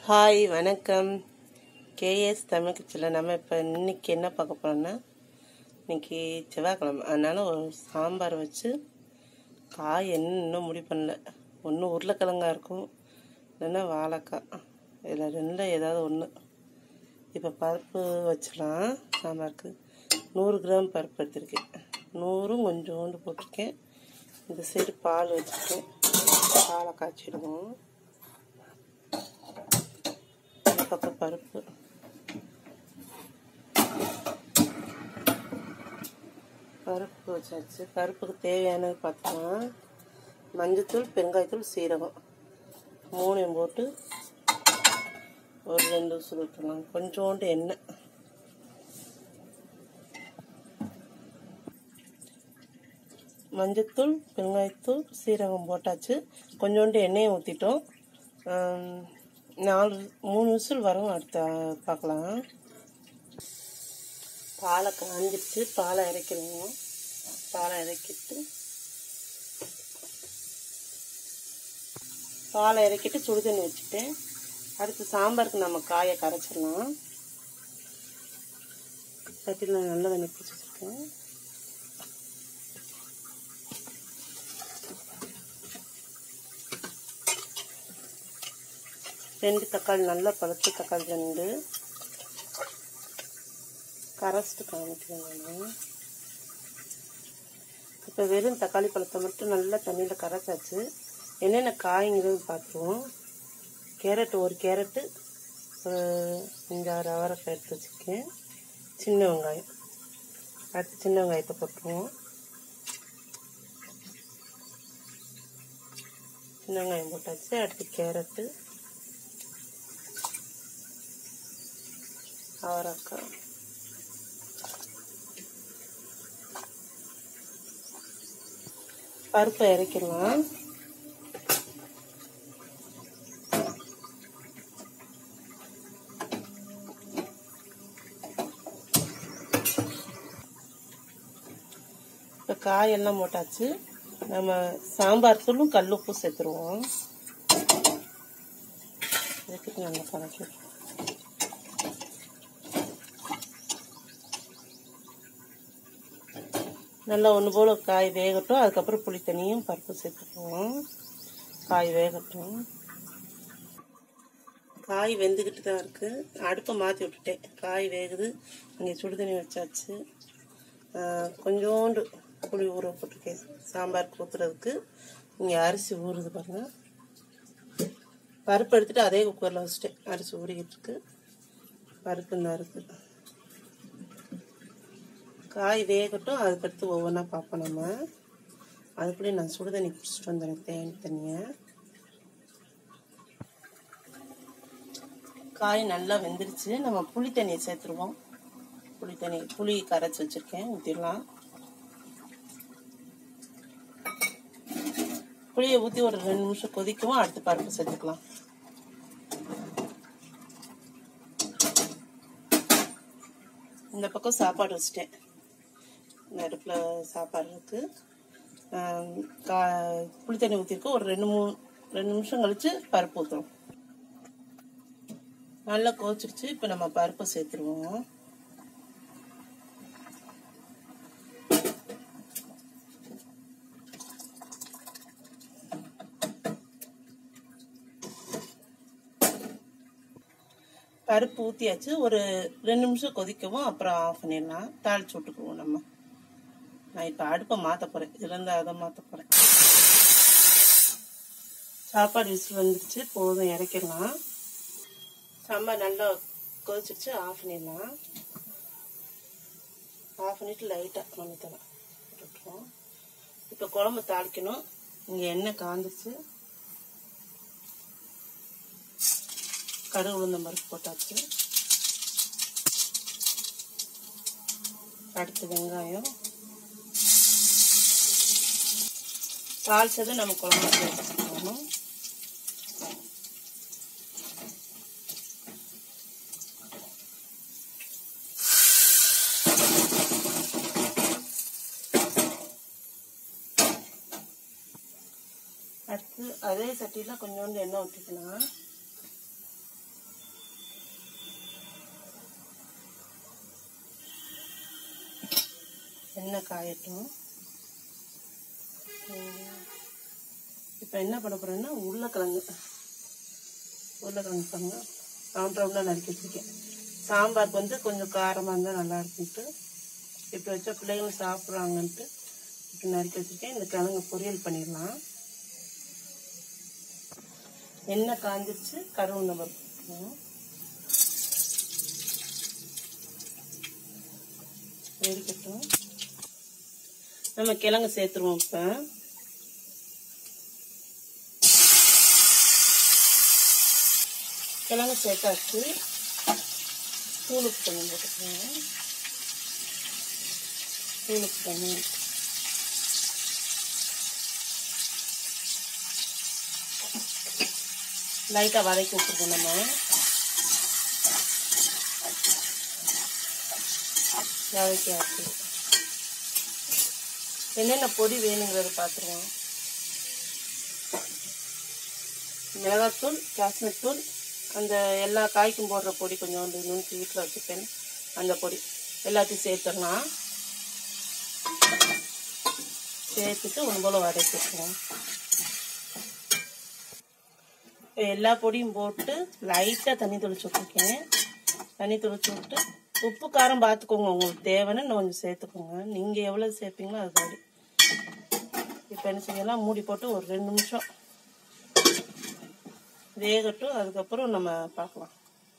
Hi வணக்கம் KS Tamil கிச்சனில் நம்ம இப்போ இன்னைக்கு என்ன பார்க்க போகிறோம்னா இன்னைக்கு செவ்வாய்க்கிழமை அதனால் ஒரு சாம்பார் வச்சு காய் என்ன இன்னும் முடிவு பண்ணல ஒன்று உருளைக்கிழங்கா இருக்கும் இல்லைன்னா வாழைக்காய் இதில் ரெண்டில் ஏதாவது ஒன்று இப்போ பருப்பு வச்சிடலாம் சாம்பாருக்கு நூறு கிராம் பருப்பு எடுத்திருக்கேன் நூறும் கொஞ்சோண்டு போட்டிருக்கேன் இந்த சைடு பால் வச்சுருக்கேன் பாலை காய்ச்சிடுவோம் இந்த பக்கம் பருப்பு பருப்பு வச்சாச்சு பருப்புக்கு தேவையானது பார்த்தோம்னா மஞ்சத்தூள் பெருங்காயத்தூள் சீரகம் மூணையும் போட்டு ஒரு ரெண்டு உசுறு விட்டுலாம் கொஞ்சோண்டு எண்ணெய் மஞ்சத்தூள் பெருங்காயத்தூள் சீரகம் போட்டாச்சு கொஞ்சோண்டு எண்ணெயை ஊற்றிட்டோம் நாலு மூணு விசில் வரும் அடுத்த பார்க்கலாம் பாலை காஞ்சிட்டு பாலை இறக்கிடுவோம் பாலை இறக்கிட்டு பாலை இறக்கிட்டு சுடு தண்ணி வச்சுட்டு அடுத்து சாம்பாருக்கு நம்ம காயை கரைச்சிடலாம் சட்டியில் நல்ல தண்ணி பிடிச்சி வச்சுருக்கேன் ரெண்டு தக்காளி நல்லா பழுத்த தக்காளி ரெண்டு கரைச்சிட்டு காமிக்கிறேன் நான் இப்போ வெறும் தக்காளி பழத்தை மட்டும் நல்லா தண்ணியில் கரைச்சாச்சு என்னென்ன காய்ங்கிறது பார்த்துருவோம் கேரட் ஒரு கேரட்டு ஒரு அஞ்சாறு அவரைக்காய் எடுத்து வச்சுருக்கேன் சின்ன வெங்காயம் அடுத்து சின்ன வெங்காயத்தை போட்டுருவோம் சின்ன வெங்காயம் போட்டாச்சு அடுத்து கேரட்டு அவரைக்காய் பருப்பை இறக்கிடலாம் இப்போ காயெல்லாம் போட்டாச்சு நம்ம சாம்பார் தூளும் கல் உப்பு சேர்த்துருவோம் சேர்த்துட்டு நல்லா கலக்கி நல்லா ஒன்று போல் காய் வேகட்டும் அதுக்கப்புறம் புளி தண்ணியும் பருப்பு சேர்த்துக்குவோம் காய் வேகட்டும் காய் வெந்துக்கிட்டு தான் இருக்குது அடுப்பை மாற்றி விட்டுட்டேன் காய் வேகுது இங்கே சுடு தண்ணி வச்சாச்சு கொஞ்சோண்டு புளி ஊற போட்டிருக்கேன் சாம்பார் ஊற்றுறதுக்கு இங்கே அரிசி ஊறுது பாருங்கள் பருப்பு எடுத்துகிட்டு அதே குக்கரில் வச்சுட்டேன் அரிசி ஊறிக்கிட்டு இருக்கு பருப்பு இந்த இருக்குது காய் வேகட்டும் அதுக்கடுத்து ஒவ்வொன்றா பார்ப்போம் நம்ம அதுக்குள்ளேயே நான் சுடு தண்ணி குடிச்சிட்டு வந்தேன் தேன் தண்ணியை காய் நல்லா வெந்துருச்சு நம்ம புளி தண்ணியை சேர்த்துருவோம் புளி தண்ணி புளி கரைச்சி வச்சுருக்கேன் ஊற்றிடலாம் புளியை ஊற்றி ஒரு ரெண்டு நிமிஷம் கொதிக்கவும் அடுத்து பருப்பு சேர்த்துக்கலாம் இந்த பக்கம் சாப்பாடு வச்சுட்டேன் நடுப்பில் சாப்பாடு இருக்குது கா புளி தண்ணி ஊற்றிருக்கு ஒரு ரெண்டு மூணு ரெண்டு நிமிஷம் கழித்து பருப்பு ஊற்றுறோம் நல்லா கோச்சிருச்சு இப்போ நம்ம பருப்பை சேர்த்துருவோம் பருப்பு ஊற்றியாச்சு ஒரு ரெண்டு நிமிஷம் கொதிக்கவும் அப்புறம் ஆஃப் பண்ணிடலாம் தாளிச்சு விட்டுக்குவோம் நம்ம நான் இப்போ அடுப்பை மாற்ற போகிறேன் இதுலேருந்து அதை மாற்ற போகிறேன் சாப்பாடு விசில் வந்துடுச்சு போதும் இறக்கிடலாம் சாம்பார் நல்லா கொதிச்சிருச்சு ஆஃப் பண்ணிடலாம் ஆஃப் பண்ணிட்டு லைட்டாக மன்னித்தலாம் விட்டுருவோம் இப்போ குழம்பு தாளிக்கணும் இங்கே எண்ணெய் காந்துச்சு கடுகு உளுந்த பருப்பு போட்டாச்சு அடுத்து வெங்காயம் தாளிச்சதை நம்ம குழம்பு வச்சுக்கணும் அடுத்து அதே சட்டியில் கொஞ்சோண்டு எண்ணெய் ஊற்றிக்கலாம் எண்ணெய் காயட்டும் இப்போ என்ன பண்ண போகிறேன்னா உருளைக்கிழங்கு உருளைக்கிழங்கு பாருங்க ரவுண்ட் ரவுண்டாக நறுக்கி வச்சுருக்கேன் சாம்பாருக்கு வந்து கொஞ்சம் காரமாக இருந்தால் நல்லா இருக்குன்ட்டு இப்போ வச்சா பிள்ளைங்களும் சாப்பிட்றாங்கன்ட்டு இப்போ நறுக்கி வச்சுருக்கேன் இந்த கிழங்கு பொரியல் பண்ணிடலாம் எண்ணெய் காஞ்சிருச்சு கருவேப்பிலை பருப்பு வெடிக்கட்டும் நம்ம கிழங்கு சேர்த்துருவோம் இப்போ கிழங்கு சேர்த்தாச்சு தூளுக்கு கொஞ்சம் போட்டுக்கோங்க தூளுக்கு கொஞ்சம் லைட்டாக வதக்கி விட்டுருக்கோம் நம்ம வதக்கி ஆச்சு என்னென்ன பொடி வேணுங்கிறத பார்த்துருவோம் மிளகாத்தூள் காஷ்மீர் தூள் அந்த எல்லா காய்க்கும் போடுற பொடி கொஞ்சோண்டு நுணுக்கி வீட்டில் வச்சுப்பேன் அந்த பொடி எல்லாத்தையும் சேர்த்துடலாம் சேர்த்துட்டு ஒன்று போல் வதக்கிடுவோம் எல்லா பொடியும் போட்டு லைட்டாக தண்ணி தெளிச்சு விட்ருக்கேன் தண்ணி தெளிச்சு விட்டு உப்பு காரம் பார்த்துக்கோங்க உங்களுக்கு தேவைன்னு இன்னும் கொஞ்சம் சேர்த்துக்கோங்க நீங்கள் எவ்வளோ சேர்ப்பீங்களோ அது படி இப்போ என்ன செய்யலாம் மூடி போட்டு ஒரு ரெண்டு நிமிஷம் வேகட்டும் அதுக்கப்புறம் நம்ம பார்க்கலாம்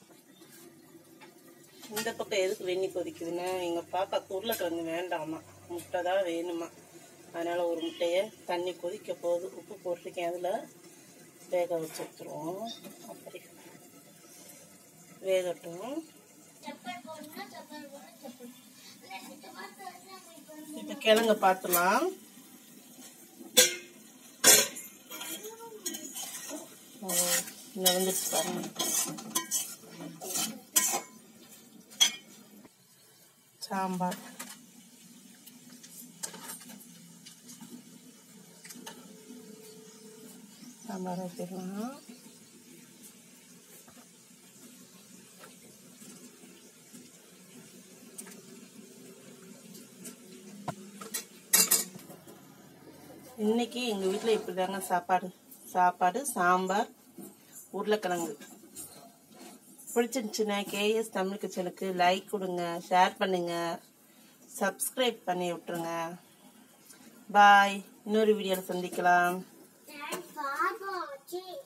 இந்த பக்கம் எதுக்கு வெந்நி கொதிக்குதுன்னா எங்கள் பாப்பாக்கு உருளைக்கிழங்கு வேண்டாமா முட்டை தான் வேணுமா அதனால் ஒரு முட்டையை தண்ணி கொதிக்க போகுது உப்பு போட்டிருக்கேன் அதில் வேக வச்சு எடுத்துருவோம் அப்படி வேகட்டும் இப்போ கிழங்க பார்த்துலாம் இங்கே வந்துட்டு பாருங்க சாம்பார் சாம்பார் ஊற்றிடலாம் இன்னைக்கு எங்கள் வீட்டில் இப்படி தாங்க சாப்பாடு சாப்பாடு சாம்பார் உருளைக்கிழங்கு பிடிச்சிருந்துச்சுன்னா கேஎஸ் தமிழ் கிச்சனுக்கு லைக் கொடுங்க ஷேர் பண்ணுங்க சப்ஸ்கிரைப் பண்ணி விட்டுருங்க பாய் இன்னொரு வீடியோவில் சந்திக்கலாம் Thanks for watching.